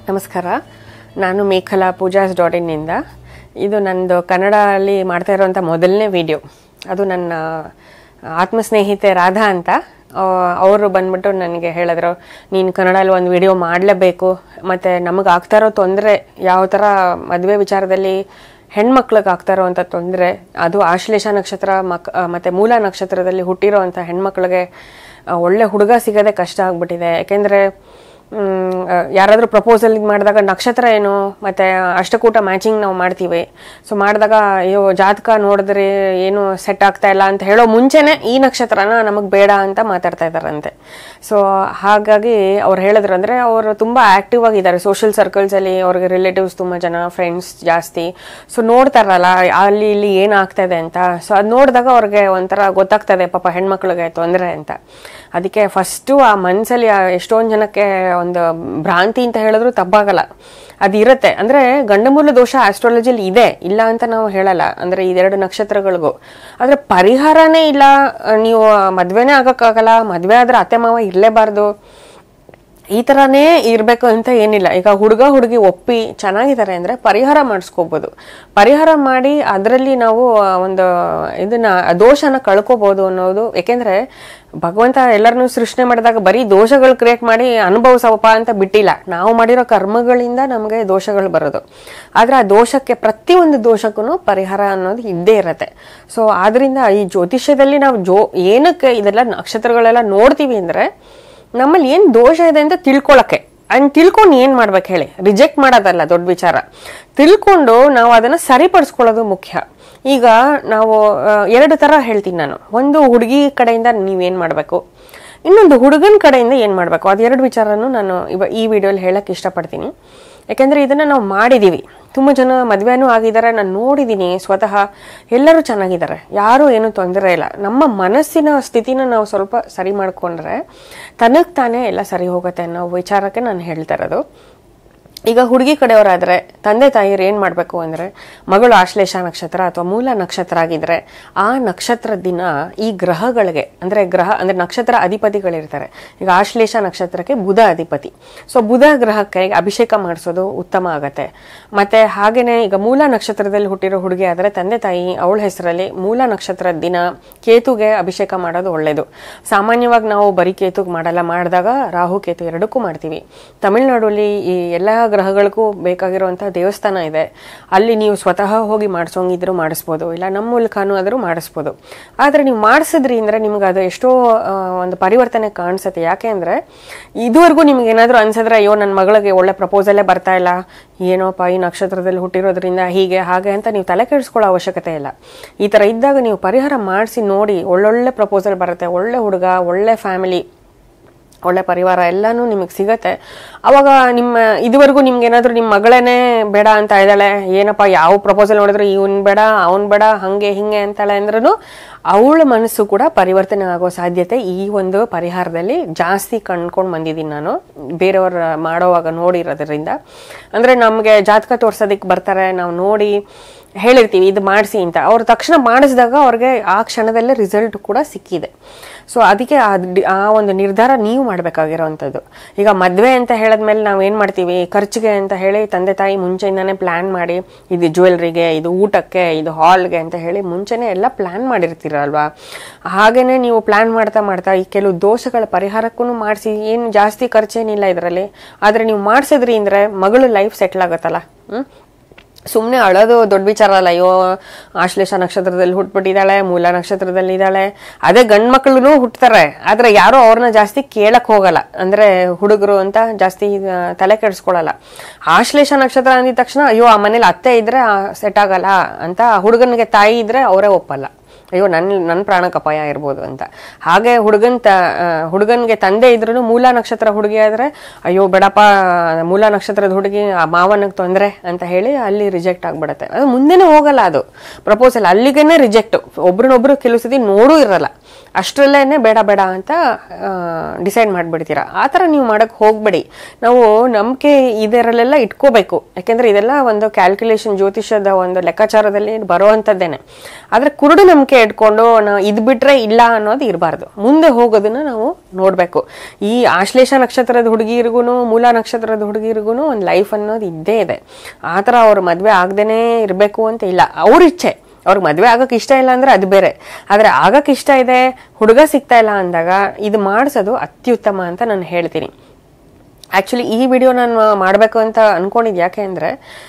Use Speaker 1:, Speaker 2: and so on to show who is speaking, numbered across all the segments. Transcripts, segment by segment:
Speaker 1: ನಮಸ್ಕಾರ ನಾನು ಮೇಖಲಾ ಪೂಜಾಸ್ ಡಾಟ್ ಇನ್ನಿಂದ ಇದು ನಂದು ಕನ್ನಡಲ್ಲಿ ಮಾಡ್ತಾ ಇರುವಂಥ ಮೊದಲನೇ ವಿಡಿಯೋ ಅದು ನನ್ನ ಆತ್ಮಸ್ನೇಹಿತೆ ರಾಧಾ ಅಂತ ಅವರು ಬಂದ್ಬಿಟ್ಟು ನನಗೆ ಹೇಳಿದ್ರು ನೀನು ಕನ್ನಡಲ್ಲಿ ಒಂದು ವಿಡಿಯೋ ಮಾಡಲೇಬೇಕು ಮತ್ತು ನಮಗೆ ಆಗ್ತಾ ಇರೋ ತೊಂದರೆ ಯಾವ ಥರ ಮದುವೆ ವಿಚಾರದಲ್ಲಿ ಹೆಣ್ಮಕ್ಳಿಗೆ ಆಗ್ತಾ ಇರೋವಂಥ ತೊಂದರೆ ಅದು ಆಶ್ಲೇಷ ನಕ್ಷತ್ರ ಮಕ್ ಮತ್ತು ಮೂಲ ನಕ್ಷತ್ರದಲ್ಲಿ ಹುಟ್ಟಿರೋವಂಥ ಹೆಣ್ಮಕ್ಳಿಗೆ ಆ, ಒಳ್ಳೆ ಹುಡುಗ ಸಿಗೋದೇ ಕಷ್ಟ ಆಗ್ಬಿಟ್ಟಿದೆ ಯಾಕೆಂದರೆ ಯಾರಾದರೂ ಪ್ರಪೋಸಲ್ ಮಾಡಿದಾಗ ನಕ್ಷತ್ರ ಏನು ಮತ್ತು ಅಷ್ಟಕೂಟ ಮ್ಯಾಚಿಂಗ್ ನಾವು ಮಾಡ್ತೀವಿ ಸೊ ಮಾಡಿದಾಗ ಅಯ್ಯೋ ಜಾತಕ ನೋಡಿದ್ರೆ ಏನು ಸೆಟ್ ಆಗ್ತಾ ಇಲ್ಲ ಅಂತ ಹೇಳೋ ಮುಂಚೆನೇ ಈ ನಕ್ಷತ್ರನ ನಮಗೆ ಬೇಡ ಅಂತ ಮಾತಾಡ್ತಾ ಇದ್ದಾರಂತೆ ಸೊ ಹಾಗಾಗಿ ಅವ್ರು ಹೇಳಿದ್ರು ಅಂದರೆ ಅವರು ತುಂಬ ಆ್ಯಕ್ಟಿವ್ ಆಗಿದ್ದಾರೆ ಸೋಷಿಯಲ್ ಸರ್ಕಲ್ಸಲ್ಲಿ ಅವ್ರಿಗೆ ರಿಲೇಟಿವ್ಸ್ ತುಂಬ ಜನ ಫ್ರೆಂಡ್ಸ್ ಜಾಸ್ತಿ ಸೊ ನೋಡ್ತಾರಲ್ಲ ಅಲ್ಲಿ ಇಲ್ಲಿ ಏನಾಗ್ತಾ ಇದೆ ಅಂತ ಸೊ ಅದು ನೋಡಿದಾಗ ಅವ್ರಿಗೆ ಒಂಥರ ಗೊತ್ತಾಗ್ತದೆ ಪಾಪ ಹೆಣ್ಮಕ್ಳಿಗೆ ತೊಂದರೆ ಅಂತ ಅದಕ್ಕೆ ಫಸ್ಟು ಆ ಮನಸ್ಸಲ್ಲಿ ಎಷ್ಟೊಂದು ಜನಕ್ಕೆ ಒಂದು ಭ್ರಾಂತಿ ಅಂತ ಹೇಳಿದ್ರು ತಪ್ಪಾಗಲ್ಲ ಅದು ಇರುತ್ತೆ ಅಂದರೆ ಗಂಡಮೂಲ ದೋಷ ಆಸ್ಟ್ರಾಲಜಿಲಿ ಇದೆ ಇಲ್ಲ ಅಂತ ನಾವು ಹೇಳಲ್ಲ ಅಂದರೆ ಇದೆರಡು ನಕ್ಷತ್ರಗಳಿಗೂ ಆದರೆ ಪರಿಹಾರನೇ ಇಲ್ಲ ಆ, ನೀವು ಮದುವೆನೇ ಆಗೋಕ್ಕಾಗಲ್ಲ ಮದುವೆ ಆದರೆ ಅತ್ತೆ ಮಾವ ಇರಲೇಬಾರ್ದು ಈ ಥರನೇ ಇರಬೇಕು ಅಂತ ಏನಿಲ್ಲ ಈಗ ಹುಡುಗ ಹುಡುಗಿ ಒಪ್ಪಿ ಚೆನ್ನಾಗಿದ್ದಾರೆ ಅಂದರೆ ಪರಿಹಾರ ಮಾಡಿಸ್ಕೋಬೋದು ಪರಿಹಾರ ಮಾಡಿ ಅದರಲ್ಲಿ ನಾವು ಆ, ಒಂದು ಇದನ್ನ ದೋಷನ ಕಳ್ಕೊಬೋದು ಅನ್ನೋದು ಯಾಕೆಂದ್ರೆ ಭಗವಂತ ಎಲ್ಲರನ್ನೂ ಸೃಷ್ಟಿ ಮಾಡಿದಾಗ ಬರೀ ದೋಷಗಳು ಕ್ರಿಯೇಟ್ ಮಾಡಿ ಅನುಭವಿಸವಪ್ಪ ಅಂತ ಬಿಟ್ಟಿಲ್ಲ ನಾವು ಮಾಡಿರೋ ಕರ್ಮಗಳಿಂದ ನಮಗೆ ದೋಷಗಳು ಬರೋದು ಆದ್ರೆ ಆ ದೋಷಕ್ಕೆ ಪ್ರತಿಯೊಂದು ದೋಷಕ್ಕೂ ಪರಿಹಾರ ಅನ್ನೋದು ಇದ್ದೇ ಇರತ್ತೆ ಸೊ ಆದ್ರಿಂದ ಈ ಜ್ಯೋತಿಷ್ಯದಲ್ಲಿ ನಾವು ಜೋ ಏನಕ್ಕೆ ಇದೆಲ್ಲ ನಕ್ಷತ್ರಗಳೆಲ್ಲ ನೋಡ್ತೀವಿ ಅಂದ್ರೆ ನಮ್ಮಲ್ಲಿ ಏನ್ ದೋಷ ಇದೆ ಅಂತ ತಿಳ್ಕೊಳಕ್ಕೆ ಅಂಡ್ ತಿಳ್ಕೊಂಡು ಏನ್ ಮಾಡ್ಬೇಕು ಹೇಳಿ ರಿಜೆಕ್ಟ್ ಮಾಡೋದಲ್ಲ ದೊಡ್ಡ ವಿಚಾರ ತಿಳ್ಕೊಂಡು ನಾವು ಅದನ್ನ ಸರಿಪಡಿಸ್ಕೊಳ್ಳೋದು ಮುಖ್ಯ ಈಗ ನಾವು ಆ, ಎರಡು ತರ ಹೇಳ್ತೀನಿ ನಾನು ಒಂದು ಹುಡುಗಿ ಕಡೆಯಿಂದ ನೀವೇನ್ ಮಾಡ್ಬೇಕು ಇನ್ನೊಂದು ಹುಡುಗನ ಕಡೆಯಿಂದ ಏನ್ ಮಾಡ್ಬೇಕು ಅದು ಎರಡು ವಿಚಾರನೂ ನಾನು ಇವ ಈ ವಿಡಿಯೋಲಿ ಹೇಳಕ್ ಇಷ್ಟಪಡ್ತೀನಿ ಯಾಕೆಂದ್ರೆ ಇದನ್ನ ನಾವು ಮಾಡಿದೀವಿ ತುಂಬಾ ಜನ ಮದ್ವೆನೂ ಆಗಿದ್ದಾರೆ ನಾನು ನೋಡಿದೀನಿ ಸ್ವತಃ ಎಲ್ಲರೂ ಚೆನ್ನಾಗಿದ್ದಾರೆ ಯಾರೂ ಏನು ತೊಂದರೆ ಇಲ್ಲ ನಮ್ಮ ಮನಸ್ಸಿನ ಸ್ಥಿತಿನ ನಾವು ಸ್ವಲ್ಪ ಸರಿ ಮಾಡ್ಕೊಂಡ್ರೆ ತನಗ್ ತಾನೇ ಎಲ್ಲ ಸರಿ ಹೋಗುತ್ತೆ ಅನ್ನೋ ವಿಚಾರಕ್ಕೆ ನಾನು ಹೇಳ್ತಾ ಇರೋದು ಈಗ ಹುಡುಗಿ ಕಡೆಯವರಾದ್ರೆ ತಂದೆ ತಾಯಿಯರು ಏನ್ ಮಾಡ್ಬೇಕು ಅಂದ್ರೆ ಮಗಳು ಆಶ್ಲೇಷ ನಕ್ಷತ್ರ ಅಥವಾ ಮೂಲ ನಕ್ಷತ್ರ ಆಗಿದ್ರೆ ಆ ನಕ್ಷತ್ರ ದಿನ ಈ ಗ್ರಹಗಳಿಗೆ ಅಂದ್ರೆ ಗ್ರಹ ಅಂದ್ರೆ ನಕ್ಷತ್ರ ಅಧಿಪತಿಗಳಿರ್ತಾರೆ ಈಗ ಆಶ್ಲೇಷ ನಕ್ಷತ್ರಕ್ಕೆ ಬುಧ ಅಧಿಪತಿ ಸೊ ಬುಧ ಗ್ರಹಕ್ಕೆ ಅಭಿಷೇಕ ಮಾಡಿಸೋದು ಉತ್ತಮ ಆಗತ್ತೆ ಮತ್ತೆ ಹಾಗೇನೆ ಈಗ ಮೂಲ ನಕ್ಷತ್ರದಲ್ಲಿ ಹುಟ್ಟಿರೋ ಹುಡುಗಿ ಆದ್ರೆ ತಂದೆ ತಾಯಿ ಅವಳ ಹೆಸರಲ್ಲಿ ಮೂಲ ನಕ್ಷತ್ರದ ದಿನ ಕೇತುಗೆ ಅಭಿಷೇಕ ಮಾಡೋದು ಒಳ್ಳೇದು ಸಾಮಾನ್ಯವಾಗಿ ನಾವು ಬರೀ ಕೇತುಗೆ ಮಾಡಲ್ಲ ಮಾಡಿದಾಗ ರಾಹು ಕೇತು ಎರಡಕ್ಕೂ ಮಾಡ್ತೀವಿ ತಮಿಳ್ನಾಡಲ್ಲಿ ಈ ಎಲ್ಲಾ ಗ್ರಹಗಳಿಗೂ ಬೇಕಾಗಿರುವಂತಹ ದೇವಸ್ಥಾನ ಇದೆ ಅಲ್ಲಿ ನೀವು ಸ್ವತಃ ಹೋಗಿ ಮಾಡಿಸೋಂಗಿದ್ರು ಮಾಡಿಸ್ಬೋದು ಇಲ್ಲ ನಮ್ಮ ಮೂಲಕನೂ ಆದರೂ ಮಾಡಿಸ್ಬೋದು ಆದ್ರೆ ನೀವು ಮಾಡಿಸಿದ್ರಿ ಅಂದ್ರೆ ನಿಮ್ಗೆ ಅದು ಎಷ್ಟೋ ಆ, ಒಂದು ಪರಿವರ್ತನೆ ಕಾಣಿಸುತ್ತೆ ಯಾಕೆ ಅಂದ್ರೆ ಇದುವರೆಗೂ ನಿಮ್ಗೆ ಏನಾದರೂ ಅನ್ಸಿದ್ರೆ ಅಯ್ಯೋ ನನ್ನ ಮಗಳಿಗೆ ಒಳ್ಳೆ ಪ್ರಪೋಸಲೇ ಬರ್ತಾ ಇಲ್ಲ ಏನೋಪ್ಪ ಈ ನಕ್ಷತ್ರದಲ್ಲಿ ಹುಟ್ಟಿರೋದ್ರಿಂದ ಹೀಗೆ ಹಾಗೆ ಅಂತ ನೀವು ತಲೆ ಕೆಡಿಸ್ಕೊಳ್ಳೋ ಅವಶ್ಯಕತೆ ಇಲ್ಲ ಈ ತರ ಇದ್ದಾಗ ನೀವು ಪರಿಹಾರ ಮಾಡಿಸಿ ನೋಡಿ ಒಳ್ಳೊಳ್ಳೆ ಪ್ರಪೋಸಲ್ ಬರುತ್ತೆ ಒಳ್ಳೆ ಹುಡುಗ ಒಳ್ಳೆ ಫ್ಯಾಮಿಲಿ ಒಳ್ಳೆ ಪರಿವಾರ ಎಲ್ಲಾನು ನಿಮಗೆ ಸಿಗತ್ತೆ ಅವಾಗ ನಿಮ್ಮ ಇದುವರೆಗೂ ನಿಮ್ಗೆ ಏನಾದ್ರು ನಿಮ್ಮ ಮಗಳೇನೆ ಬೇಡ ಅಂತ ಇದ್ದಾಳೆ ಏನಪ್ಪ ಯಾವ ಪ್ರಪೋಸಲ್ ನೋಡಿದ್ರು ಇವನ್ ಬೇಡ ಅವನ್ ಬೇಡ ಹಂಗೆ ಹಿಂಗೆ ಅಂತಾಳೆ ಅಂದ್ರೂ ಅವಳ ಮನಸ್ಸು ಕೂಡ ಪರಿವರ್ತನೆ ಆಗೋ ಸಾಧ್ಯತೆ ಈ ಒಂದು ಪರಿಹಾರದಲ್ಲಿ ಜಾಸ್ತಿ ಕಂಡ್ಕೊಂಡು ಬಂದಿದ್ದೀನಿ ನಾನು ಬೇರೆಯವ್ರ ಮಾಡೋವಾಗ ನೋಡಿರೋದ್ರಿಂದ ಅಂದ್ರೆ ನಮಗೆ ಜಾತಕ ತೋರ್ಸೋದಕ್ಕೆ ಬರ್ತಾರೆ ನಾವು ನೋಡಿ ಹೇಳಿರ್ತೀವಿ ಇದು ಮಾಡಿಸಿ ಅಂತ ಅವ್ರು ತಕ್ಷಣ ಮಾಡಿಸಿದಾಗ ಅವ್ರಿಗೆ ಆ ಕ್ಷಣದಲ್ಲೇ ರಿಸಲ್ಟ್ ಕೂಡ ಸಿಕ್ಕಿದೆ ಸೊ ಅದಕ್ಕೆ ಆ ಡಿ- ಆ ಒಂದು ನಿರ್ಧಾರ ನೀವು ಮಾಡಬೇಕಾಗಿರೋವಂಥದ್ದು ಈಗ ಮದುವೆ ಅಂತ ಹೇಳಿದ್ಮೇಲೆ ನಾವು ಏನು ಮಾಡ್ತೀವಿ ಖರ್ಚಿಗೆ ಅಂತ ಹೇಳಿ ತಂದೆ ತಾಯಿ ಮುಂಚೆಯಿಂದಾನೇ ಪ್ಲ್ಯಾನ್ ಮಾಡಿ ಇದು ಜ್ಯುವೆಲ್ರಿಗೆ ಇದು ಊಟಕ್ಕೆ ಇದು ಹಾಲ್ಗೆ ಅಂತ ಹೇಳಿ ಮುಂಚೆನೇ ಎಲ್ಲ ಪ್ಲ್ಯಾನ್ ಮಾಡಿರ್ತೀರಲ್ವಾ ಹಾಗೇನೆ ನೀವು ಪ್ಲ್ಯಾನ್ ಮಾಡ್ತಾ ಮಾಡ್ತಾ ಈ ಕೆಲವು ದೋಷಗಳ ಪರಿಹಾರಕ್ಕೂ ಮಾಡಿಸಿ ಏನು ಜಾಸ್ತಿ ಖರ್ಚೇನಿಲ್ಲ ಇದರಲ್ಲಿ ಆದರೆ ನೀವು ಮಾಡಿಸಿದ್ರಿ ಅಂದರೆ ಮಗಳು ಲೈಫ್ ಸೆಟ್ಲ್ ಆಗುತ್ತಲ್ಲ ಹ್ಞೂ ಸುಮ್ಮನೆ ಅಳೋದು ದೊಡ್ಡ ವಿಚಾರ ಅಲ್ಲ ಅಯ್ಯೋ ಆಶ್ಲೇಷ ನಕ್ಷತ್ರದಲ್ಲಿ ಹುಟ್ಬಿಟ್ಟಿದ್ದಾಳೆ ಮೂಲ ನಕ್ಷತ್ರದಲ್ಲಿ ಇದ್ದಾಳೆ ಅದೇ ಗಂಡ್ ಮಕ್ಳು ಹುಟ್ತಾರೆ ಆದ್ರೆ ಯಾರು ಅವ್ರನ್ನ ಜಾಸ್ತಿ ಕೇಳಕ್ ಹೋಗಲ್ಲ ಅಂದ್ರೆ ಹುಡುಗರು ಅಂತ ಜಾಸ್ತಿ ಆ, ತಲೆ ಕೆಡಿಸ್ಕೊಳಲ್ಲ ಆಶ್ಲೇಷ ನಕ್ಷತ್ರ ಅಂದಿದ ತಕ್ಷಣ ಅಯ್ಯೋ ಆ ಮನೇಲಿ ಅತ್ತೆ ಇದ್ರೆ ಸೆಟ್ ಆಗಲ್ಲ ಅಂತ ಆ ಹುಡುಗನಿಗೆ ತಾಯಿ ಇದ್ರೆ ಅವರೇ ಒಪ್ಪಲ್ಲ ಅಯ್ಯೋ ನನ್ನ ನನ್ನ ಪ್ರಾಣಕ್ಕೆ ಅಪಾಯ ಇರ್ಬೋದು ಅಂತ ಹಾಗೆ ಹುಡುಗನ್ ತ ಆ, ಹುಡುಗನ್ಗೆ ತಂದೆ ಇದ್ರೂ ಮೂಲ ನಕ್ಷತ್ರ ಹುಡುಗಿ ಆದ್ರೆ ಅಯ್ಯೋ ಬೇಡಪ್ಪ ಮೂಲ ನಕ್ಷತ್ರದ ಹುಡುಗಿ ಆ ಮಾವನಿಗೆ ತೊಂದರೆ ಅಂತ ಹೇಳಿ ಅಲ್ಲಿ ರಿಜೆಕ್ಟ್ ಆಗ್ಬಿಡತ್ತೆ ಅದು ಮುಂದೆನೇ ಹೋಗಲ್ಲ ಅದು ಪ್ರಪೋಸಲ್ ಅಲ್ಲಿಗೇನೆ ರಿಜೆಕ್ಟ್ ಒಬ್ರನ್ನೊಬ್ರು ಕೆಲವು ಸತಿ ನೋಡೂ ಇರಲ್ಲ ಅಷ್ಟರಲ್ಲೇನೆ ಬೇಡ ಬೇಡ ಅಂತ ಡಿಸೈಡ್ ಮಾಡ್ಬಿಡ್ತೀರಾ ಆ ಥರ ನೀವು ಮಾಡಕ್ ಹೋಗ್ಬೇಡಿ ನಾವು ನಂಬಿಕೆ ಇದರಲ್ಲೆಲ್ಲ ಇಟ್ಕೋಬೇಕು ಯಾಕೆಂದ್ರೆ ಇದೆಲ್ಲ ಒಂದು ಕ್ಯಾಲ್ಕುಲೇಷನ್ ಜ್ಯೋತಿಷದ ಒಂದು ಲೆಕ್ಕಾಚಾರದಲ್ಲಿ ಬರುವಂಥದ್ದೇನೆ ಆದ್ರೆ ಕುರುಡು ನಂಬಿಕೆ ಇಟ್ಕೊಂಡು ನಾವು ಇದು ಬಿಟ್ರೆ ಇಲ್ಲ ಅನ್ನೋದು ಇರಬಾರ್ದು ಮುಂದೆ ಹೋಗೋದನ್ನ ನಾವು ನೋಡಬೇಕು ಈ ಆಶ್ಲೇಷ ನಕ್ಷತ್ರದ ಹುಡುಗಿರಿಗೂ ಮೂಲ ನಕ್ಷತ್ರದ ಹುಡುಗಿರಿಗೂ ಒಂದು ಲೈಫ್ ಅನ್ನೋದು ಇದ್ದೇ ಇದೆ ಆ ಥರ ಅವ್ರ ಮದುವೆ ಆಗದೇನೆ ಇರಬೇಕು ಅಂತ ಇಲ್ಲ ಅವ್ರ ಇಚ್ಛೆ ಅವ್ರಿಗೆ ಮದುವೆ ಆಗಕ್ಕೆ ಇಷ್ಟ ಇಲ್ಲ ಅಂದ್ರೆ ಅದು ಬೇರೆ ಆದರೆ ಆಗಕ್ಕೆ ಇಷ್ಟ ಇದೆ ಹುಡುಗ ಸಿಗ್ತಾ ಇಲ್ಲ ಅಂದಾಗ ಇದು ಮಾಡಿಸೋದು ಅತ್ಯುತ್ತಮ ಅಂತ ನಾನು ಹೇಳ್ತೀನಿ ಆ್ಯಕ್ಚುಲಿ ಈ ವಿಡಿಯೋ ನಾನು ಮಾಡಬೇಕು ಅಂತ ಅನ್ಕೊಂಡಿದ್ದು ಯಾಕೆ ಅಂದರೆ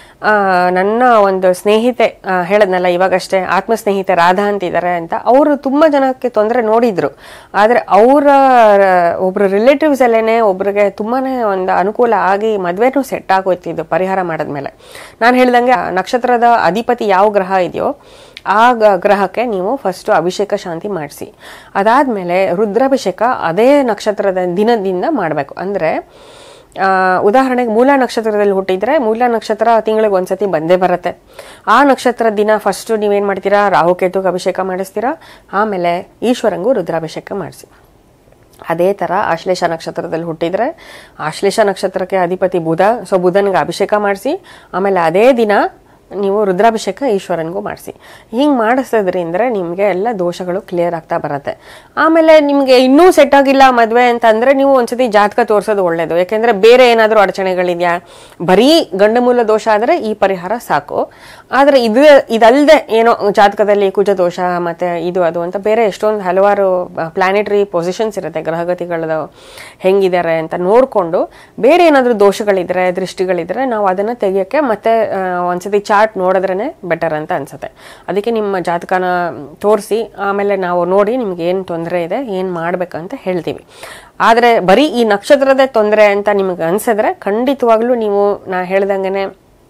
Speaker 1: ನನ್ನ ಒಂದು ಸ್ನೇಹಿತೆ ಆ, ಹೇಳದ್ನಲ್ಲ ಇವಾಗಷ್ಟೇ ಆತ್ಮ ಸ್ನೇಹಿತೆ ರಾಧಾ ಅಂತಿದ್ದಾರೆ ಅಂತ ಅವರು ತುಂಬ ಜನಕ್ಕೆ ತೊಂದರೆ ನೋಡಿದ್ರು ಆದರೆ ಅವರ ಒಬ್ರು ರಿಲೇಟಿವ್ಸ್ ಅಲ್ಲೇನೆ ಒಬ್ರಿಗೆ ತುಂಬಾನೇ ಒಂದು ಅನುಕೂಲ ಆಗಿ ಮದುವೆನೂ ಸೆಟ್ ಆಗೋಯ್ತಿದ್ದು ಪರಿಹಾರ ಮಾಡಿದ್ಮೇಲೆ ನಾನು ಹೇಳ್ದಂಗೆ ಆ ನಕ್ಷತ್ರದ ಅಧಿಪತಿ ಯಾವ ಗ್ರಹ ಇದೆಯೋ ಆ ಗ- ಗ್ರಹಕ್ಕೆ ನೀವು ಫಸ್ಟ್ ಅಭಿಷೇಕ ಶಾಂತಿ ಮಾಡಿಸಿ ಅದಾದ್ಮೇಲೆ ರುದ್ರಾಭಿಷೇಕ ಅದೇ ನಕ್ಷತ್ರದ ದಿನದಿಂದ ಮಾಡಬೇಕು ಅಂದ್ರೆ ಆ, ಉದಾಹರಣೆಗೆ ಮೂಲ ನಕ್ಷತ್ರದಲ್ಲಿ ಹುಟ್ಟಿದ್ರೆ ಮೂಲ ನಕ್ಷತ್ರ ತಿಂಗಳಿಗೆ ಒಂದ್ಸತಿ ಬಂದೇ ಬರುತ್ತೆ ಆ ನಕ್ಷತ್ರ ದಿನ ಫಸ್ಟ್ ನೀವೇನ್ ಮಾಡ್ತೀರಾ ರಾಹುಕೇತುಗೆ ಅಭಿಷೇಕ ಮಾಡಿಸ್ತೀರಾ ಆಮೇಲೆ ಈಶ್ವರಂಗೂ ರುದ್ರಾಭಿಷೇಕ ಮಾಡಿಸಿ ಅದೇ ಥರ ಆಶ್ಲೇಷ ನಕ್ಷತ್ರದಲ್ಲಿ ಹುಟ್ಟಿದ್ರೆ ಆಶ್ಲೇಷ ನಕ್ಷತ್ರಕ್ಕೆ ಅಧಿಪತಿ ಬುಧ ಸೊ ಬುಧನಿಗೆ ಅಭಿಷೇಕ ಮಾಡಿಸಿ ಆಮೇಲೆ ಅದೇ ದಿನ ನೀವು ರುದ್ರಾಭಿಷೇಕ ಈಶ್ವರನಿಗೂ ಮಾಡಿಸಿ ಹಿಂಗೆ ಮಾಡಿಸೋದ್ರಿಂದ ನಿಮಗೆ ಎಲ್ಲ ದೋಷಗಳು ಕ್ಲಿಯರ್ ಆಗ್ತಾ ಬರುತ್ತೆ ಆಮೇಲೆ ನಿಮಗೆ ಇನ್ನೂ ಸೆಟ್ ಆಗಿಲ್ಲ ಮದುವೆ ಅಂತ ಅಂದರೆ ನೀವು ಒಂದ್ಸತಿ ಜಾತಕ ತೋರಿಸೋದು ಒಳ್ಳೇದು ಯಾಕೆಂದರೆ ಬೇರೆ ಏನಾದರೂ ಅಡಚಣೆಗಳಿದೆಯಾ ಬರೀ ಗಂಡ ಮೂಲ ದೋಷ ಆದರೆ ಈ ಪರಿಹಾರ ಸಾಕು ಆದರೆ ಇದು ಇದಲ್ಲದೆ ಏನೋ ಜಾತಕದಲ್ಲಿ ಕುಜ ದೋಷ ಮತ್ತೆ ಇದು ಅದು ಅಂತ ಬೇರೆ ಎಷ್ಟೊಂದು ಹಲವಾರು ಪ್ಲಾನೆಟರಿ ಪೊಸಿಷನ್ಸ್ ಇರುತ್ತೆ ಗ್ರಹಗತಿಗಳದು ಹೆಂಗಿದ್ದಾರೆ ಅಂತ ನೋಡಿಕೊಂಡು ಬೇರೆ ಏನಾದರೂ ದೋಷಗಳಿದ್ರೆ ದೃಷ್ಟಿಗಳಿದ್ರೆ ನಾವು ಅದನ್ನು ತೆಗಿಯೋಕ್ಕೆ ಮತ್ತೆ ಆ, ಒಂದ್ಸತಿ ಚಾರ್ಟ್ ನೋಡಿದ್ರೇ ಬೆಟರ್ ಅಂತ ಅನ್ಸುತ್ತೆ ಅದಕ್ಕೆ ನಿಮ್ಮ ಜಾತಕನ ತೋರಿಸಿ ಆಮೇಲೆ ನಾವು ನೋಡಿ ನಿಮ್ಗೆ ಏನು ತೊಂದರೆ ಇದೆ ಏನು ಮಾಡ್ಬೇಕಂತ ಹೇಳ್ತೀವಿ ಆದರೆ ಬರೀ ಈ ನಕ್ಷತ್ರದ ತೊಂದರೆ ಅಂತ ನಿಮ್ಗೆ ಅನ್ಸಿದ್ರೆ ಖಂಡಿತವಾಗ್ಲೂ ನೀವು ನಾ ಹೇಳ್ದಂಗೆ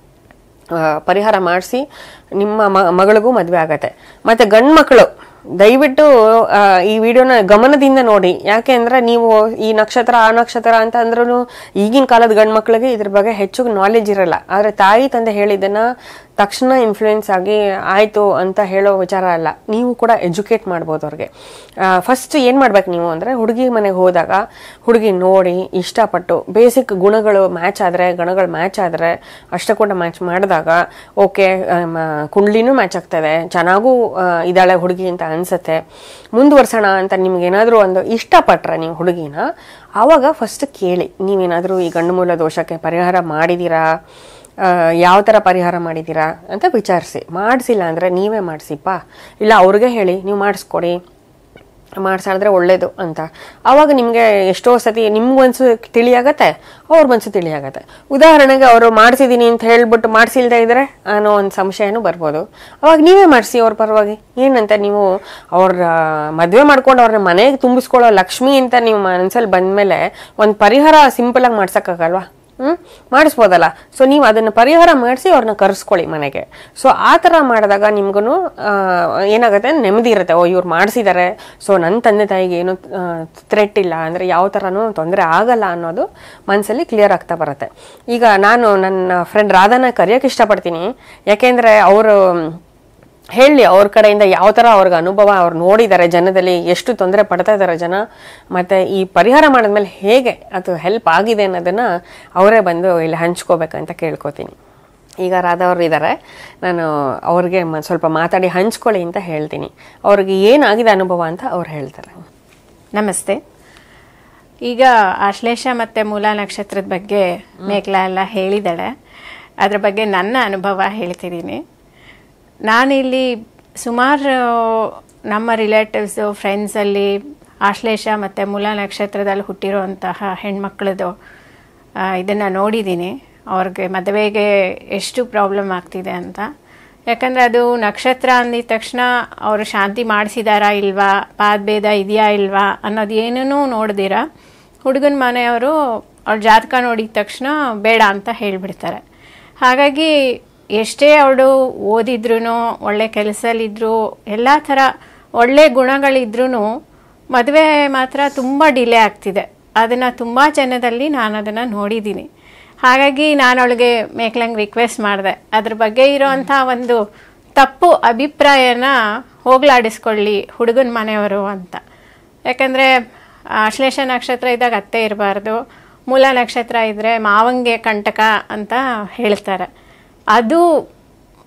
Speaker 1: ಆ, ಪರಿಹಾರ ಮಾಡಿಸಿ ನಿಮ್ಮ ಮ- ಮಗಳಿಗೂ ಮದುವೆ ಆಗತ್ತೆ ಮತ್ತೆ ಗಂಡು ಮಕ್ಕಳು ದಯವಿಟ್ಟು ಆ, ಈ ವಿಡಿಯೋನ ಗಮನದಿಂದ ನೋಡಿ ಯಾಕೆ ಅಂದ್ರೆ ನೀವು ಈ ನಕ್ಷತ್ರ ಆ ನಕ್ಷತ್ರ ಅಂತ ಅಂದ್ರೂ ಈಗಿನ ಕಾಲದ ಗಂಡು ಮಕ್ಕಳಿಗೆ ಇದ್ರ ಬಗ್ಗೆ ಹೆಚ್ಚು ನಾಲೆಜ್ ಇರಲ್ಲ ಆದ್ರೆ ತಾಯಿ ತಂದೆ ಹೇಳಿದ್ದನ್ನ ತಕ್ಷಣ ಇನ್ಫ್ಲೂಯೆನ್ಸ್ ಆಗಿ ಆಯ್ತು ಅಂತ ಹೇಳೋ ವಿಚಾರ ಅಲ್ಲ ನೀವು ಕೂಡ ಎಜುಕೇಟ್ ಮಾಡ್ಬೋದು ಅವ್ರಿಗೆ ಫಸ್ಟ್ ಏನ್ ಮಾಡ್ಬೇಕು ನೀವು ಅಂದ್ರೆ ಹುಡುಗಿ ಮನೆಗೆ ಹೋದಾಗ ಹುಡುಗಿ ನೋಡಿ ಇಷ್ಟಪಟ್ಟು ಬೇಸಿಕ್ ಗುಣಗಳು ಮ್ಯಾಚ್ ಆದ್ರೆ ಗಣಗಳು ಮ್ಯಾಚ್ ಆದ್ರೆ ಅಷ್ಟಕೂಟ ಮ್ಯಾಚ್ ಮಾಡಿದಾಗ ಓಕೆ ಕುಂಡ್ಲಿನೂ ಮ್ಯಾಚ್ ಆಗ್ತದೆ ಚೆನ್ನಾಗೂ ಆ, ಇದ್ದಾಳೆ ಹುಡುಗಿ ಅಂತ ಅನ್ಸುತ್ತೆ ಮುಂದುವರ್ಸೋಣ ಅಂತ ನಿಮ್ಗೆ ಏನಾದರೂ ಒಂದು ಇಷ್ಟಪಟ್ರೆ ನೀವು ಹುಡುಗಿನ ಆವಾಗ ಫಸ್ಟ್ ಕೇಳಿ ನೀವೇನಾದರೂ ಈ ಗಂಡು ಮೂಲ ದೋಷಕ್ಕೆ ಪರಿಹಾರ ಮಾಡಿದ್ದೀರಾ ಯಾವ ಥರ ಪರಿಹಾರ ಮಾಡಿದ್ದೀರಾ ಅಂತ ವಿಚಾರಿಸಿ ಮಾಡಿಸಿಲ್ಲ ಅಂದರೆ ನೀವೇ ಮಾಡಿಸಿಪ್ಪ ಇಲ್ಲ ಅವ್ರಿಗೆ ಹೇಳಿ ನೀವು ಮಾಡಿಸ್ಕೊಡಿ ಮಾಡ್ಸಾಡಿದ್ರೆ ಒಳ್ಳೇದು ಅಂತ ಆವಾಗ ನಿಮಗೆ ಎಷ್ಟೋ ಸತಿ ನಿಮ್ಗೊಂದ್ಸು ತಿಳಿಯಾಗತ್ತೆ ಅವ್ರ ಮನ್ಸು ತಿಳಿಯಾಗತ್ತೆ ಉದಾಹರಣೆಗೆ ಅವರು ಮಾಡಿಸಿದ್ದೀನಿ ಅಂತ ಹೇಳ್ಬಿಟ್ಟು ಮಾಡಿಸಿಲ್ದೇ ಇದ್ರೆ ಅನ್ನೋ ಒಂದು ಸಂಶಯನೂ ಬರ್ಬೋದು ಅವಾಗ ನೀವೇ ಮಾಡಿಸಿ ಅವ್ರ ಪರವಾಗಿ ಏನಂತ ನೀವು ಅವ್ರ ಮದುವೆ ಮಾಡ್ಕೊಂಡು ಅವ್ರನ್ನ ಮನೆಗೆ ತುಂಬಿಸ್ಕೊಳ್ಳೋ ಲಕ್ಷ್ಮಿ ಅಂತ ನೀವು ಮನಸ್ಸಲ್ಲಿ ಬಂದಮೇಲೆ ಒಂದು ಪರಿಹಾರ ಸಿಂಪಲಾಗಿ ಮಾಡ್ಸೋಕ್ಕಾಗಲ್ವಾ ಹ್ಮ್ ಮಾಡಿಸ್ಬೋದಲ್ಲ ಸೊ ನೀವು ಅದನ್ನ ಪರಿಹಾರ ಮಾಡಿಸಿ ಅವ್ರನ್ನ ಕರೆಸ್ಕೊಳ್ಳಿ ಮನೆಗೆ ಸೊ ಆ ಥರ ಮಾಡಿದಾಗ ನಿಮ್ಗೂ ಏನಾಗುತ್ತೆ ನೆಮ್ಮದಿ ಇರುತ್ತೆ ಓ ಇವ್ರು ಮಾಡಿಸಿದ್ದಾರೆ ಸೊ ನನ್ನ ತಂದೆ ತಾಯಿಗೆ ಏನು ಥ್ರೆಟ್ ಇಲ್ಲ ಅಂದರೆ ಯಾವ ಥರನೂ ತೊಂದರೆ ಆಗಲ್ಲ ಅನ್ನೋದು ಮನಸ್ಸಲ್ಲಿ ಕ್ಲಿಯರ್ ಆಗ್ತಾ ಬರುತ್ತೆ ಈಗ ನಾನು ನನ್ನ ಫ್ರೆಂಡ್ ರಾಧಾನ ಕರೆಯೋಕೆ ಇಷ್ಟಪಡ್ತೀನಿ ಯಾಕೆಂದರೆ ಅವರು ಹೇಳಿ ಅವ್ರ ಕಡೆಯಿಂದ ಯಾವ ಥರ ಅವ್ರಿಗೆ ಅನುಭವ ಅವ್ರು ನೋಡಿದ್ದಾರೆ ಜನದಲ್ಲಿ ಎಷ್ಟು ತೊಂದರೆ ಪಡ್ತಾ ಇದ್ದಾರೆ ಜನ ಮತ್ತು ಈ ಪರಿಹಾರ ಮಾಡಿದ್ಮೇಲೆ ಹೇಗೆ ಅದು ಹೆಲ್ಪ್ ಆಗಿದೆ ಅನ್ನೋದನ್ನು ಅವರೇ ಬಂದು ಇಲ್ಲಿ ಹಂಚ್ಕೋಬೇಕಂತ ಕೇಳ್ಕೊತೀನಿ ಈಗ ರಾಧಾ ಅವ್ರು ಇದ್ದಾರೆ ನಾನು ಅವ್ರಿಗೆ ಮ- ಸ್ವಲ್ಪ ಮಾತಾಡಿ ಹಂಚ್ಕೊಳ್ಳಿ ಅಂತ ಹೇಳ್ತೀನಿ ಅವ್ರಿಗೆ ಏನಾಗಿದೆ ಅನುಭವ ಅಂತ ಅವ್ರು ಹೇಳ್ತಾರೆ
Speaker 2: ನಮಸ್ತೆ ಈಗ ಆಶ್ಲೇಷ ಮತ್ತು ಮೂಲ ನಕ್ಷತ್ರದ ಬಗ್ಗೆ ಮೇಘಲಾ ಎಲ್ಲ ಹೇಳಿದಾಳೆ ಅದ್ರ ಬಗ್ಗೆ ನನ್ನ ಅನುಭವ ಹೇಳ್ತಿದ್ದೀನಿ ನಾನಿಲ್ಲಿ ಸುಮಾರು ನಮ್ಮ ರಿಲೇಟಿವ್ಸು ಫ್ರೆಂಡ್ಸಲ್ಲಿ ಆಶ್ಲೇಷ ಮತ್ತು ಮೂಲ ನಕ್ಷತ್ರದಲ್ಲಿ ಹುಟ್ಟಿರುವಂತಹ ಹೆಣ್ಮಕ್ಳದ್ದು ಇದನ್ನು ನೋಡಿದ್ದೀನಿ ಅವ್ರಿಗೆ ಮದುವೆಗೆ ಎಷ್ಟು ಪ್ರಾಬ್ಲಮ್ ಆಗ್ತಿದೆ ಅಂತ ಯಾಕಂದರೆ ಅದು ನಕ್ಷತ್ರ ಅಂದಿದ ತಕ್ಷಣ ಅವರು ಶಾಂತಿ ಮಾಡಿಸಿದಾರಾ ಇಲ್ವಾ ಪಾದಭೇದ ಇದೆಯಾ ಇಲ್ವಾ ಅನ್ನೋದು ಏನೂ ನೋಡ್ದಿರ ಹುಡುಗನ ಮನೆಯವರು ಅವ್ರ ಜಾತಕ ನೋಡಿದ ತಕ್ಷಣ ಬೇಡ ಅಂತ ಹೇಳಿಬಿಡ್ತಾರೆ ಹಾಗಾಗಿ ಎಷ್ಟೇ ಅವಳು ಓದಿದ್ರು ಒಳ್ಳೆ ಕೆಲಸದಲ್ಲಿದ್ದರು ಎಲ್ಲ ಥರ ಒಳ್ಳೆ ಗುಣಗಳಿದ್ರೂ ಮದುವೆ ಮಾತ್ರ ತುಂಬ ಡಿಲೇ ಆಗ್ತಿದೆ ಅದನ್ನು ತುಂಬ ಜನದಲ್ಲಿ ನಾನು ಅದನ್ನು ನೋಡಿದ್ದೀನಿ ಹಾಗಾಗಿ ನಾನು ಅವಳಿಗೆ ಮೇಕ್ಲಂಗೆ ರಿಕ್ವೆಸ್ಟ್ ಮಾಡಿದೆ ಅದ್ರ ಬಗ್ಗೆ ಇರೋವಂಥ ಒಂದು ತಪ್ಪು ಅಭಿಪ್ರಾಯನ ಹೋಗ್ಲಾಡಿಸ್ಕೊಳ್ಳಿ ಹುಡುಗನ ಮನೆಯವರು ಅಂತ ಯಾಕಂದರೆ ಆಶ್ಲೇಷ ನಕ್ಷತ್ರ ಇದ್ದಾಗ ಅತ್ತೆ ಇರಬಾರ್ದು ಮೂಲ ನಕ್ಷತ್ರ ಇದ್ದರೆ ಮಾವಂಗೆ ಕಂಟಕ ಅಂತ ಹೇಳ್ತಾರೆ ಅದು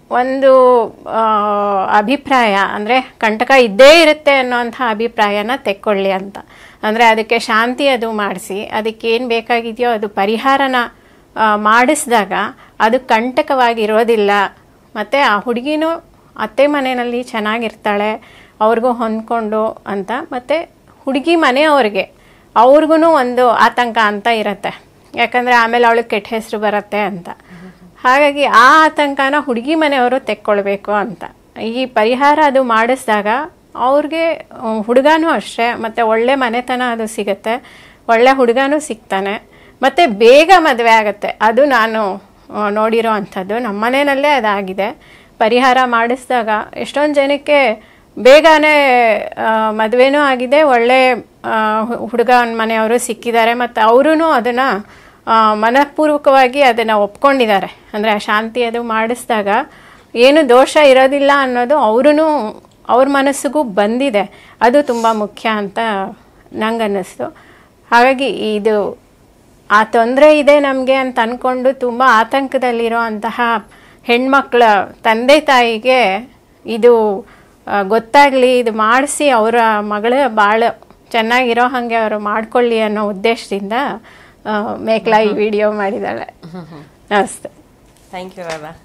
Speaker 2: ಒಂದು ಆ, ಅಭಿಪ್ರಾಯ ಅಂದರೆ ಕಂಟಕ ಇದ್ದೇ ಇರುತ್ತೆ ಅನ್ನೋಂಥ ಅಭಿಪ್ರಾಯನ ತೆಕ್ಕೊಳ್ಳಿ ಅಂತ ಅಂದರೆ ಅದಕ್ಕೆ ಶಾಂತಿ ಅದು ಮಾಡಿಸಿ ಅದಕ್ಕೆ ಏನು ಬೇಕಾಗಿದೆಯೋ ಅದು ಪರಿಹಾರನ ಆ, ಮಾಡಿಸಿದಾಗ ಅದು ಕಂಟಕವಾಗಿರೋದಿಲ್ಲ ಮತ್ತು ಆ ಹುಡುಗಿನೂ ಅತ್ತೆ ಮನೆಯಲ್ಲಿ ಚೆನ್ನಾಗಿರ್ತಾಳೆ ಅವ್ರಿಗೂ ಹೊಂದ್ಕೊಂಡು ಅಂತ ಮತ್ತು ಹುಡುಗಿ ಮನೆಯವ್ರಿಗೆ ಅವ್ರಿಗೂ ಒಂದು ಆತಂಕ ಅಂತ ಇರುತ್ತೆ ಯಾಕಂದರೆ ಆಮೇಲೆ ಅವಳಿಗೆ ಕೆಟ್ಟ ಹೆಸರು ಬರುತ್ತೆ ಅಂತ ಹಾಗಾಗಿ ಆ ಆತಂಕನ ಹುಡುಗಿ ಮನೆಯವರು ತೆಕ್ಕೊಳ್ಬೇಕು ಅಂತ ಈ ಪರಿಹಾರ ಅದು ಮಾಡಿಸಿದಾಗ ಅವ್ರಿಗೆ ಹುಡುಗನೂ ಅಷ್ಟೇ ಮತ್ತು ಒಳ್ಳೆ ಮನೆತನ ಅದು ಸಿಗುತ್ತೆ ಒಳ್ಳೆ ಹುಡುಗನೂ ಸಿಗ್ತಾನೆ ಮತ್ತು ಬೇಗ ಮದುವೆ ಆಗುತ್ತೆ ಅದು ನಾನು ಆ, ನೋಡಿರೋ ಅಂಥದ್ದು ನಮ್ಮ ಮನೆಯಲ್ಲೇ ಅದಾಗಿದೆ ಪರಿಹಾರ ಮಾಡಿಸಿದಾಗ ಎಷ್ಟೊಂದು ಜನಕ್ಕೆ ಬೇಗನೆ ಮದುವೆನೂ ಆಗಿದೆ ಒಳ್ಳೆ ಹುಡುಗ ಮನೆಯವರು ಸಿಕ್ಕಿದ್ದಾರೆ ಮತ್ತು ಅವರೂ ಅದನ್ನು ಮನಪೂರ್ವಕವಾಗಿ ಅದನ್ನು ಒಪ್ಕೊಂಡಿದ್ದಾರೆ ಅಂದರೆ ಆ ಶಾಂತಿ ಅದು ಮಾಡಿಸಿದಾಗ ಏನು ದೋಷ ಇರೋದಿಲ್ಲ ಅನ್ನೋದು ಅವ್ರೂ ಅವ್ರ ಮನಸ್ಸಿಗೂ ಬಂದಿದೆ ಅದು ತುಂಬ ಮುಖ್ಯ ಅಂತ ನಂಗೆ ಅನ್ನಿಸ್ತು ಹಾಗಾಗಿ ಇದು ಆ ತೊಂದರೆ ಇದೆ ನಮಗೆ ಅಂತ ಅಂದ್ಕೊಂಡು ತುಂಬ ಆತಂಕದಲ್ಲಿರೋ ಅಂತಹ ಹೆಣ್ಮಕ್ಳ ತಂದೆ ತಾಯಿಗೆ ಇದು ಆ, ಗೊತ್ತಾಗ್ಲಿ ಇದು ಮಾಡಿಸಿ ಅವರ ಮಗಳ ಭಾಳ ಚೆನ್ನಾಗಿರೋ ಹಾಗೆ ಅವರು ಮಾಡ್ಕೊಳ್ಳಿ ಅನ್ನೋ ಉದ್ದೇಶದಿಂದ ಆ, ಮೇಕ್ಲಾ ಈ ವಿಡಿಯೋ ಮಾಡಿದ್ದಾಳೆ ನಮಸ್ತೆ
Speaker 1: ಥ್ಯಾಂಕ್ ಯು ರಾಧಾ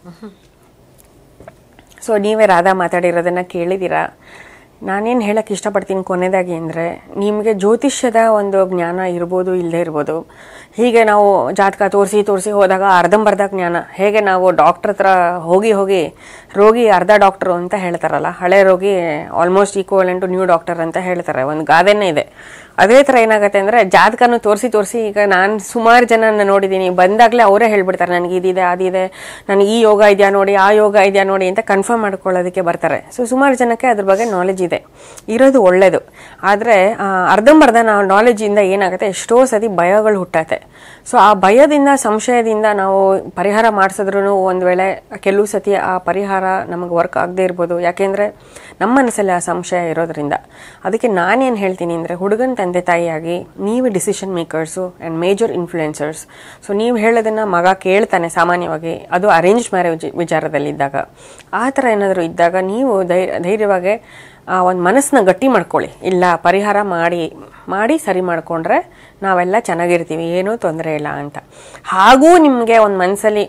Speaker 1: ಸೊ ನೀವೇ ರಾಧಾ ಮಾತಾಡಿರೋದನ್ನ ಕೇಳಿದ್ದೀರಾ ನಾನೇನು ಹೇಳಕ್ಕೆ ಇಷ್ಟಪಡ್ತೀನಿ ಕೊನೆಯದಾಗಿ ಅಂದರೆ ನಿಮಗೆ ಜ್ಯೋತಿಷ್ಯದ ಒಂದು ಜ್ಞಾನ ಇರ್ಬೋದು ಇಲ್ಲದೆ ಇರ್ಬೋದು ಹೀಗೆ ನಾವು ಜಾತಕ ತೋರಿಸಿ ತೋರಿಸಿ ಹೋದಾಗ ಅರ್ಧಂಬರ್ಧ ಜ್ಞಾನ ಹೇಗೆ ನಾವು ಡಾಕ್ಟ್ರ್ ಹತ್ರ ಹೋಗಿ ಹೋಗಿ ರೋಗಿ ಅರ್ಧ ಡಾಕ್ಟ್ರು ಅಂತ ಹೇಳ್ತಾರಲ್ಲ ಹಳೆ ರೋಗಿ almost equal to new doctor ಅಂತ ಹೇಳ್ತಾರೆ ಒಂದು ಗಾದೆನೇ ಇದೆ ಅದೇ ಥರ ಏನಾಗುತ್ತೆ ಅಂದರೆ ಜಾತಕನು ತೋರಿಸಿ ತೋರಿಸಿ ಈಗ ನಾನು ಸುಮಾರು ಜನನ ನೋಡಿದ್ದೀನಿ ಬಂದಾಗಲೇ ಅವರೇ ಹೇಳ್ಬಿಡ್ತಾರೆ ನನಗೆ ಇದಿದೆ ಅದಿದೆ ನನಗೆ ಈ ಯೋಗ ಇದೆಯಾ ನೋಡಿ ಆ ಯೋಗ ಇದೆಯಾ ನೋಡಿ ಅಂತ ಕನ್ಫರ್ಮ್ ಮಾಡ್ಕೊಳ್ಳೋದಕ್ಕೆ ಬರ್ತಾರೆ ಸೊ ಸುಮಾರು ಜನಕ್ಕೆ ಅದ್ರ ಬಗ್ಗೆ ನಾಲೆಜ್ ಇದೆ ಇರೋದು ಒಳ್ಳೇದು ಆದರೆ ಅರ್ಧಂಬರ್ಧ ನಾವು ನಾಲೆಜಿಂದ ಏನಾಗುತ್ತೆ ಎಷ್ಟೋ ಸತಿ ಭಯಗಳು ಹುಟ್ಟತ್ತೆ ಸೊ ಆ ಭಯದಿಂದ ಸಂಶಯದಿಂದ ನಾವು ಪರಿಹಾರ ಮಾಡಿಸಿದ್ರು ಒಂದು ವೇಳೆ ಕೆಲವು ಸತಿ ಆ ಪರಿಹಾರ ನಮಗೆ ವರ್ಕ್ ಆಗದೆ ಇರ್ಬೋದು ಯಾಕೆಂದರೆ ನಮ್ಮ ಮನಸ್ಸಲ್ಲಿ ಆ ಸಂಶಯ ಇರೋದ್ರಿಂದ ಅದಕ್ಕೆ ನಾನೇನು ಹೇಳ್ತೀನಿ ಅಂದರೆ ಹುಡುಗನ ತಂದೆ ತಾಯಿಯಾಗಿ ನೀವು decision makers and major influencers so ನೀವು ಹೇಳೋದನ್ನು ಮಗ ಕೇಳ್ತಾನೆ ಸಾಮಾನ್ಯವಾಗಿ ಅದು ಅರೇಂಜ್ ಮ್ಯಾರೇಜ್ ವಿಚಾರದಲ್ಲಿದ್ದಾಗ ಆ ಥರ ಏನಾದರೂ ಇದ್ದಾಗ ನೀವು ಧೈರ್ಯ ಧೈರ್ಯವಾಗಿ ಆ ಒಂದು ಮನಸ್ಸನ್ನ ಗಟ್ಟಿ ಮಾಡ್ಕೊಳ್ಳಿ ಇಲ್ಲ ಪರಿಹಾರ ಮಾಡಿ ಮಾಡಿ ಸರಿ ಮಾಡಿಕೊಂಡ್ರೆ ನಾವೆಲ್ಲ ಚೆನ್ನಾಗಿರ್ತೀವಿ ಏನೂ ತೊಂದರೆ ಇಲ್ಲ ಅಂತ ಹಾಗೂ ನಿಮಗೆ ಒಂದು ಮನಸ್ಸಲ್ಲಿ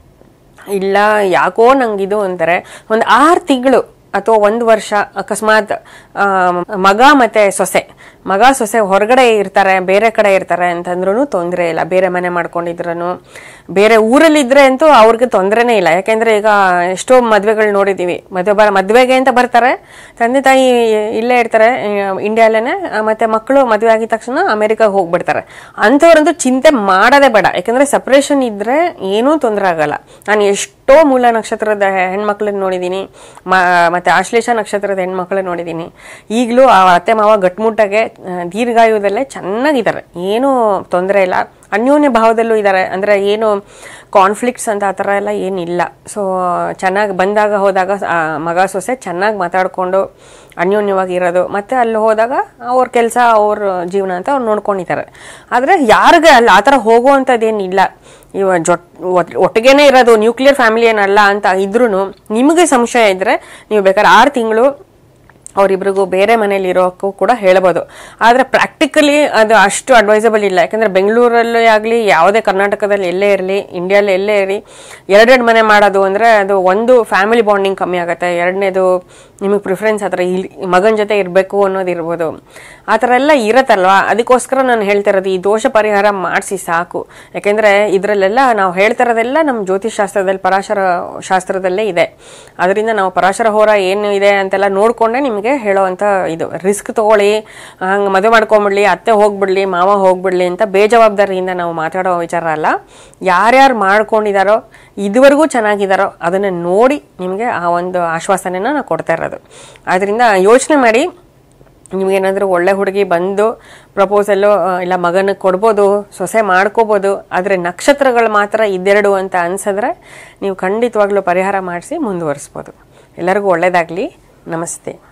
Speaker 1: ಇಲ್ಲ ಯಾಕೋ ನಂಗಿದು ಅಂತಾರೆ ಒಂದು ಆರು ತಿಂಗಳು ಅಥವಾ ಒಂದು ವರ್ಷ ಅಕಸ್ಮಾತ್ ಆ, ಮಗ ಮತ್ತೆ ಸೊಸೆ ಮಗ ಸೊಸೆ ಹೊರಗಡೆ ಇರ್ತಾರೆ ಬೇರೆ ಕಡೆ ಇರ್ತಾರೆ ಅಂತಂದ್ರೂ ತೊಂದರೆ ಇಲ್ಲ ಬೇರೆ ಮನೆ ಮಾಡ್ಕೊಂಡಿದ್ರು ಬೇರೆ ಊರಲ್ಲಿದ್ರೆ ಅಂತೂ ಅವ್ರಿಗೆ ತೊಂದರೆನೇ ಇಲ್ಲ ಯಾಕೆಂದ್ರೆ ಈಗ ಎಷ್ಟೋ ಮದ್ವೆಗಳು ನೋಡಿದೀವಿ ಮದುವೆ ಬರ ಮದ್ವೆಗೆ ಅಂತ ಬರ್ತಾರೆ ತಂದೆ ತಾಯಿ ಇಲ್ಲೇ ಇರ್ತಾರೆ ಇಂಡಿಯಾಲೇನೆ ಮತ್ತೆ ಮಕ್ಕಳು ಮದುವೆ ಆಗಿದ ತಕ್ಷಣ ಅಮೆರಿಕಾಗೆ ಹೋಗ್ಬಿಡ್ತಾರೆ ಅಂಥವ್ರಂತೂ ಚಿಂತೆ ಮಾಡೋದೇ ಬೇಡ ಯಾಕಂದ್ರೆ ಸಪ್ರೇಷನ್ ಇದ್ರೆ ಏನೂ ತೊಂದರೆ ಆಗಲ್ಲ ನಾನು ಎಷ್ಟೋ ಮೂಲ ನಕ್ಷತ್ರದ ಹೆಣ್ಮಕ್ಳನ್ನ ನೋಡಿದ್ದೀನಿ ಮ- ಮತ್ತೆ ಆಶ್ಲೇಷ ನಕ್ಷತ್ರದ ಹೆಣ್ಮಕ್ಳನ್ನ ನೋಡಿದ್ದೀನಿ ಈಗಲೂ ಆ ಅತ್ತೆ ಮಾವ ಗಟ್ಮುಟ್ಟಾಗೆ ಆ, ದೀರ್ಘಾಯುದಲ್ಲೇ ಚೆನ್ನಾಗಿದ್ದಾರೆ ಏನೂ ತೊಂದರೆ ಇಲ್ಲ ಅನ್ಯೋನ್ಯ ಭಾವದಲ್ಲೂ ಇದ್ದಾರೆ ಅಂದರೆ ಏನು ಕಾನ್ಫ್ಲಿಕ್ಟ್ಸ್ ಅಂತ ಆ ಥರ ಎಲ್ಲ ಏನಿಲ್ಲ ಸೊ ಚೆನ್ನಾಗಿ ಬಂದಾಗ ಹೋದಾಗ ಆ, ಮಗ ಸೊಸೆ ಚೆನ್ನಾಗಿ ಮಾತಾಡಿಕೊಂಡು ಅನ್ಯೋನ್ಯವಾಗಿ ಇರೋದು ಮತ್ತೆ ಅಲ್ಲಿ ಹೋದಾಗ ಅವ್ರ ಕೆಲಸ ಅವ್ರ ಜೀವನ ಅಂತ ಅವ್ರು ನೋಡ್ಕೊಂಡಿದ್ದಾರೆ ಆದರೆ ಯಾರಿಗೆ ಅಲ್ಲಿ ಆ ಥರ ಹೋಗುವಂಥದ್ದೇನಿಲ್ಲ ಇವ ಜೊಟ್ ಒಟ್- ಒಟ್ಟಿಗೆನೇ ಇರೋದು ನ್ಯೂಕ್ಲಿಯರ್ ಫ್ಯಾಮಿಲಿ ಏನಲ್ಲ ಅಂತ ಇದ್ರೂ ನಿಮಗೆ ಸಂಶಯ ಇದ್ದರೆ ನೀವು ಬೇಕಾದ್ರೆ ಆರು ತಿಂಗಳು ಅವರಿಬ್ರಿಗೂ ಬೇರೆ ಮನೇಲಿ ಇರೋಕ್ಕೂ ಕೂಡ ಹೇಳ್ಬೋದು ಆದರೆ ಪ್ರಾಕ್ಟಿಕಲಿ ಅದು ಅಷ್ಟು ಅಡ್ವೈಸಬಲ್ ಇಲ್ಲ ಯಾಕಂದ್ರೆ ಬೆಂಗಳೂರಲ್ಲೇ ಆಗಲಿ ಯಾವುದೇ ಕರ್ನಾಟಕದಲ್ಲಿ ಎಲ್ಲೇ ಇರಲಿ ಇಂಡಿಯಲ್ಲಿ ಎಲ್ಲೇ ಇರಲಿ ಎರಡೆರಡು ಮನೆ ಮಾಡೋದು ಅಂದರೆ ಅದು ಒಂದು ಫ್ಯಾಮಿಲಿ ಬಾಂಡಿಂಗ್ ಕಮ್ಮಿ ಆಗುತ್ತೆ ಎರಡನೇದು ನಿಮಗೆ ಪ್ರಿಫರೆನ್ಸ್ ಆ ಥರ ಇಲ್ಲಿ ಮಗನ ಜೊತೆ ಇರಬೇಕು ಅನ್ನೋದು ಇರ್ಬೋದು ಆ ಥರ ಎಲ್ಲ ಇರತ್ತಲ್ವಾ ಅದಕ್ಕೋಸ್ಕರ ನಾನು ಹೇಳ್ತಿರೋದು ಈ ದೋಷ ಪರಿಹಾರ ಮಾಡಿಸಿ ಸಾಕು ಯಾಕೆಂದರೆ ಇದರಲ್ಲೆಲ್ಲ ನಾವು ಹೇಳ್ತಿರೋದೆಲ್ಲ ನಮ್ಮ ಜ್ಯೋತಿಷ್ ಶಾಸ್ತ್ರದಲ್ಲಿ ಪರಾಶರ ಶಾಸ್ತ್ರದಲ್ಲೇ ಇದೆ ಅದರಿಂದ ನಾವು ಪರಾಶರ ಹೋರ ಏನು ಇದೆ ಅಂತೆಲ್ಲ ನೋಡಿಕೊಂಡೇ ನಿಮಗೆ ಹೇಳೋವಂಥ ಇದು ರಿಸ್ಕ್ ತಗೊಳ್ಳಿ ಹಂಗೆ ಮದುವೆ ಮಾಡ್ಕೊಂಬಿಡ್ಲಿ ಅತ್ತೆ ಹೋಗ್ಬಿಡ್ಲಿ ಮಾವ ಹೋಗ್ಬಿಡ್ಲಿ ಅಂತ ಬೇಜವಾಬ್ದಾರಿಯಿಂದ ನಾವು ಮಾತಾಡೋ ವಿಚಾರ ಅಲ್ಲ ಯಾರ್ಯಾರು ಮಾಡ್ಕೊಂಡಿದಾರೋ ಇದುವರೆಗೂ ಚೆನ್ನಾಗಿದ್ದಾರೋ ಅದನ್ನು ನೋಡಿ ನಿಮಗೆ ಆ ಒಂದು ಆಶ್ವಾಸನೆನ ನಾವು ಕೊಡ್ತಾ ಇರೋದು ಅದರಿಂದ ಯೋಚನೆ ಮಾಡಿ ನಿಮಗೇನಾದರೂ ಒಳ್ಳೆ ಹುಡುಗಿ ಬಂದು ಪ್ರಪೋಸಲ್ಲು ಇಲ್ಲ ಮಗನಿಗೆ ಕೊಡ್ಬೋದು ಸೊಸೆ ಮಾಡ್ಕೋಬೋದು ಆದರೆ ನಕ್ಷತ್ರಗಳು ಮಾತ್ರ ಇದೆರಡು ಅಂತ ಅನ್ಸಿದ್ರೆ ನೀವು ಖಂಡಿತವಾಗ್ಲೂ ಪರಿಹಾರ ಮಾಡಿಸಿ ಮುಂದುವರಿಸ್ಬೋದು ಎಲ್ಲರಿಗೂ ಒಳ್ಳೆಯದಾಗಲಿ ನಮಸ್ತೆ